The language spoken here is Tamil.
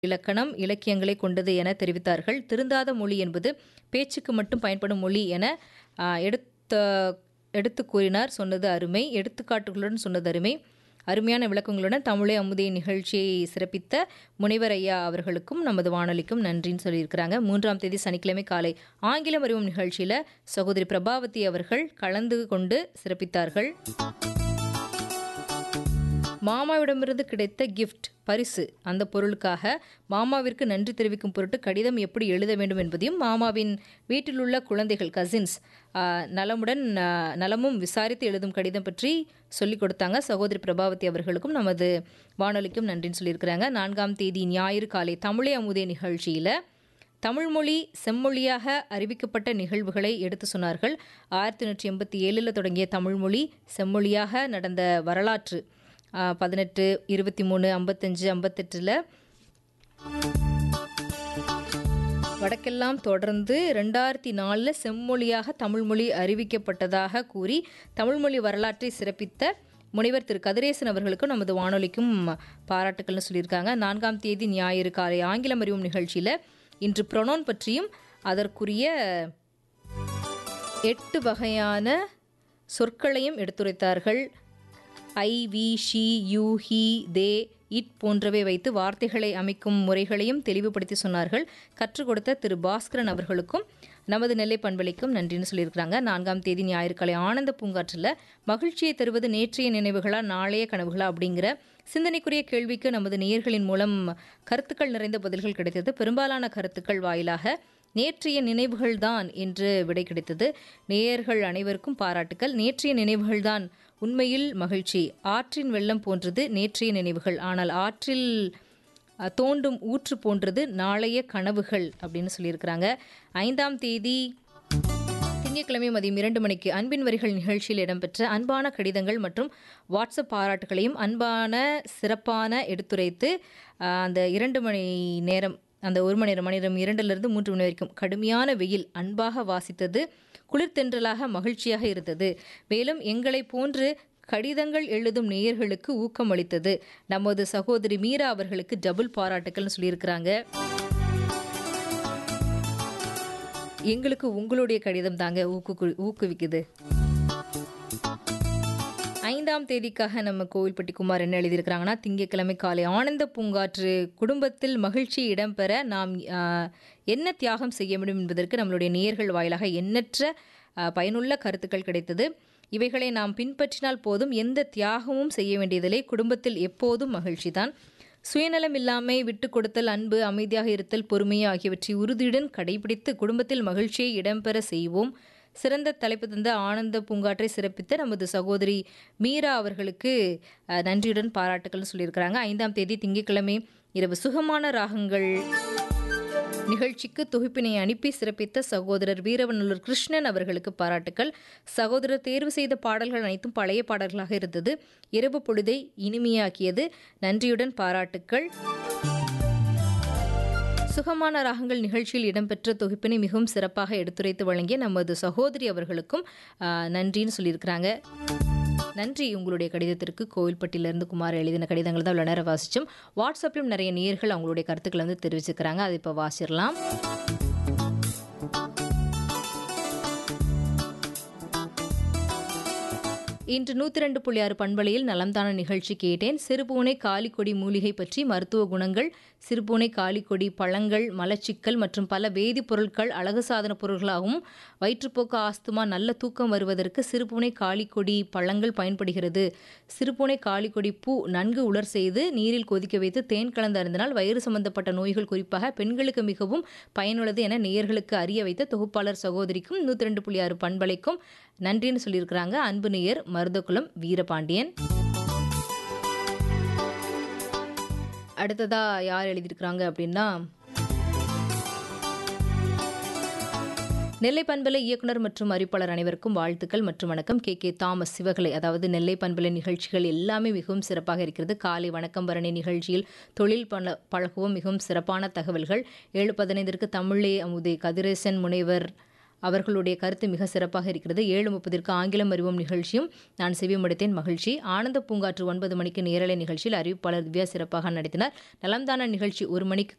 இலக்கணம் இலக்கியங்களை கொண்டது என தெரிவித்தார்கள் திருந்தாத மொழி என்பது பேச்சுக்கு மட்டும் பயன்படும் மொழி என ஆ, எடுத்த எடுத்து கூறினார் சொன்னது அருமை எடுத்துக்காட்டுகளுடன் சொன்னது அருமை அருமையான விளக்கங்களுடன் தமிழே அமுதே நிகழ்ச்சியை சிறப்பித்த முனைவர் ஐயா அவர்களுக்கும் நமது வானொலிக்கும் நன்றின்னு சொல்லியிருக்கிறாங்க மூன்றாம் தேதி சனிக்கிழமை காலை ஆங்கிலம் அறிவும் நிகழ்ச்சியில் சகோதரி பிரபாவதி அவர்கள் கலந்து கொண்டு சிறப்பித்தார்கள் மாமாவிடமிருந்து கிடைத்த கிஃப்ட் பரிசு அந்த பொருளுக்காக மாமாவிற்கு நன்றி தெரிவிக்கும் பொருட்டு கடிதம் எப்படி எழுத வேண்டும் என்பதையும் மாமாவின் வீட்டிலுள்ள குழந்தைகள் கசின்ஸ் நலமுடன் ஆ, நலமும் விசாரித்து எழுதும் கடிதம் பற்றி சொல்லிக் கொடுத்தாங்க சகோதரி பிரபாவதி அவர்களுக்கும் நமது வானொலிக்கும் நன்றின்னு சொல்லியிருக்கிறாங்க நான்காம் தேதி ஞாயிறு காலை தமிழே அமுதே நிகழ்ச்சியில் தமிழ்மொழி செம்மொழியாக அறிவிக்கப்பட்ட நிகழ்வுகளை எடுத்து சொன்னார்கள் ஆயிரத்தி தொண்ணூற்றி எண்பத்தி ஏழில் தொடங்கிய தமிழ்மொழி செம்மொழியாக நடந்த வரலாற்று ஆ, பதினெட்டு இருபத்தி மூணு ஐம்பத்தஞ்சு ஐம்பத்தெட்டில் வடக்கெல்லாம் தொடர்ந்து ரெண்டாயிரத்தி நாலில் செம்மொழியாக தமிழ்மொழி அறிவிக்கப்பட்டதாக கூறி தமிழ்மொழி வரலாற்றை சிறப்பித்த முனைவர் திரு கதிரேசன் அவர்களுக்கும் நமது வானொலிக்கும் பாராட்டுக்கள்னு சொல்லியிருக்காங்க நான்காம் தேதி ஞாயிறு காலை ஆங்கிலம் அறிவும் நிகழ்ச்சியில் இன்று ப்ரொனோன் பற்றியும் அதற்குரிய எட்டு வகையான சொற்களையும் எடுத்துரைத்தார்கள் I we she you he they it போன்றவை வைத்து வார்த்தைகளை அமைக்கும் முறைகளையும் தெளிவுபடுத்தி சொன்னார்கள் கற்றுக் கொடுத்த திரு பாஸ்கரன் அவர்களுக்கும் நமது நெல்லை பண்பளிக்கும் நன்றின்னு சொல்லியிருக்கிறாங்க நான்காம் தேதி ஞாயிற்றுக்காலை ஆனந்த பூங்காற்றில் மகிழ்ச்சியை தருவது நேற்றைய நினைவுகளா நாளைய கனவுகளா அப்படிங்கிற சிந்தனைக்குரிய கேள்விக்கு நமது நேயர்களின் மூலம் கருத்துக்கள் நிறைந்த பதில்கள் கிடைத்தது பெரும்பாலான கருத்துக்கள் வாயிலாக நேற்றைய நினைவுகள்தான் என்று விடை கிடைத்தது நேயர்கள் அனைவருக்கும் பாராட்டுக்கள் நேற்றைய நினைவுகள்தான் உண்மையில் மகிழ்ச்சி ஆற்றின் வெள்ளம் போன்றது நேற்றைய நினைவுகள் ஆனால் ஆற்றில் அஹ், தோண்டும் ஊற்று போன்றது நாளைய கனவுகள் அப்படின்னு சொல்லியிருக்கிறாங்க ஐந்தாம் தேதி திங்கட்கிழமை மதியம் இரண்டு மணிக்கு அன்பின் வரிகள் நிகழ்ச்சியில் இடம்பெற்ற அன்பான கடிதங்கள் மற்றும் வாட்ஸ்அப் பாராட்டுகளையும் அன்பான சிறப்பான எடுத்துரைத்து ஆஹ், அந்த இரண்டு மணி நேரம் அந்த ஒரு மணி நேரம் மணி நேரம் இரண்டிலிருந்து மூன்று மணி வரைக்கும் கடுமையான வெயில் அன்பாக வாசித்தது குளிர்தென்றலாக மகிழ்ச்சியாக இருந்தது மேலும் எங்களை போன்று கடிதங்கள் எழுதும் நேயர்களுக்கு ஊக்கம் அளித்தது நமது சகோதரி மீரா அவர்களுக்கு டபுள் பாராட்டுக்கள்னு சொல்லியிருக்கிறாங்க எங்களுக்கு உங்களுடைய கடிதம் தாங்க ஊக்கு ஊக்குவிக்குது ஐந்தாம் தேதிக்காக நம்ம கோவில்பட்டி குமார் என்ன எழுதியிருக்கிறாங்கன்னா திங்கட்கிழமை காலை ஆனந்த பூங்காற்று குடும்பத்தில் மகிழ்ச்சி இடம்பெற நாம் ஆஹ், என்ன தியாகம் செய்ய முடியும் என்பதற்கு நம்மளுடைய நேயர்கள் வாயிலாக எண்ணற்ற ஆஹ், பயனுள்ள கருத்துக்கள் கிடைத்தது இவைகளை நாம் பின்பற்றினால் போதும் எந்த தியாகமும் செய்ய வேண்டியதில்லை குடும்பத்தில் எப்போதும் மகிழ்ச்சிதான் சுயநலம் இல்லாமை விட்டு கொடுத்தல் அன்பு அமைதியாக இருத்தல் பொறுமை ஆகியவற்றை உறுதியுடன் கடைபிடித்து குடும்பத்தில் மகிழ்ச்சியை இடம்பெற செய்வோம் சிறந்த தலைப்பு தந்த ஆனந்த பூங்காற்றை சிறப்பித்த நமது சகோதரி மீரா அவர்களுக்கு அஹ், நன்றியுடன் பாராட்டுக்கள்னு சொல்லியிருக்கிறாங்க ஐந்தாம் தேதி திங்கட்கிழமை இரவு சுகமான ராகங்கள் நிகழ்ச்சிக்கு தொகுப்பினை அனுப்பி சிறப்பித்த சகோதரர் வீரவநல்லூர் கிருஷ்ணன் அவர்களுக்கு பாராட்டுக்கள் சகோதரர் தேர்வு செய்த பாடல்கள் அனைத்தும் பழைய பாடல்களாக இருந்தது இரவு பொழுதை இனிமையாக்கியது நன்றியுடன் பாராட்டுக்கள் சுகமான ராகங்கள் நிகழ்ச்சியில் இடம்பெற்ற தொகுப்பினை மிகவும் சிறப்பாக எடுத்துரைத்து வழங்கிய நமது சகோதரி அவர்களுக்கும் ஆஹ், நன்றின்னு சொல்லியிருக்கிறாங்க நன்றி உங்களுடைய கடிதத்திற்கு கோவில்பட்டியிலிருந்து குமார் எழுதின கடிதங்கள் தான் இவ்வளோ நேரம் வாசித்தோம் வாட்ஸ்அப்லையும் நிறைய நேயர்கள் அவங்களுடைய கருத்துக்களை வந்து தெரிவிச்சுக்கிறாங்க அதை இப்போ வாசிடலாம் இன்று நூற்றி ரெண்டு புள்ளி ஆறு பண்பலையில் நலம்தான நிகழ்ச்சி கேட்டேன் சிறுபூனை காலிக்கொடி மூலிகை பற்றி மருத்துவ குணங்கள் சிறுபூனை காலிக்கொடி பழங்கள் மலச்சிக்கல் மற்றும் பல வேதிப்பொருட்கள் அழகு சாதன பொருட்களாகவும் வயிற்றுப்போக்கு ஆஸ்துமா நல்ல தூக்கம் வருவதற்கு சிறுபூனை காலிக்கொடி பழங்கள் பயன்படுகிறது சிறுபூனை காலிக்கொடி பூ நன்கு உலர் செய்து நீரில் கொதிக்க வைத்து தேன் கலந்து அருந்தினால் வயிறு சம்பந்தப்பட்ட நோய்கள் குறிப்பாக பெண்களுக்கு மிகவும் பயனுள்ளது என நேயர்களுக்கு அறிய வைத்த தொகுப்பாளர் சகோதரிக்கும் நூற்றி ரெண்டு புள்ளி ஆறு பண்பலைக்கும் நன்றின்னு சொல்லியிருக்கிறாங்க அன்பு நேயர் மருதகுலம் வீரபாண்டியன் அடுத்ததா யார் எழுதியிருக்கிறாங்க அப்படின்னா நெல்லை பண்பலை இயக்குனர் மற்றும் அறிவிப்பாளர் அனைவருக்கும் வாழ்த்துக்கள் மற்றும் வணக்கம் கே கே தாமஸ் சிவகலை அதாவது நெல்லை பண்பலை நிகழ்ச்சிகள் எல்லாமே மிகவும் சிறப்பாக இருக்கிறது காலை வணக்கம் பரணி நிகழ்ச்சியில் தொழில் பல பழகவும் மிகவும் சிறப்பான தகவல்கள் ஏழு பதினைந்திற்கு தமிழே அமுதே கதிரேசன் முனைவர் அவர்களுடைய கருத்து மிக சிறப்பாக இருக்கிறது ஏழு முப்பதிற்கு ஆங்கிலம் அறிவோம் நிகழ்ச்சியும் நான் செவிமடுத்தேன் மகிழ்ச்சி ஆனந்த பூங்காற்று ஒன்பது மணிக்கு நேரலை நிகழ்ச்சியில் அறிவிப்பாளர் திவ்யா சிறப்பாக நடத்தினார் நலம்தான நிகழ்ச்சி ஒரு மணிக்கு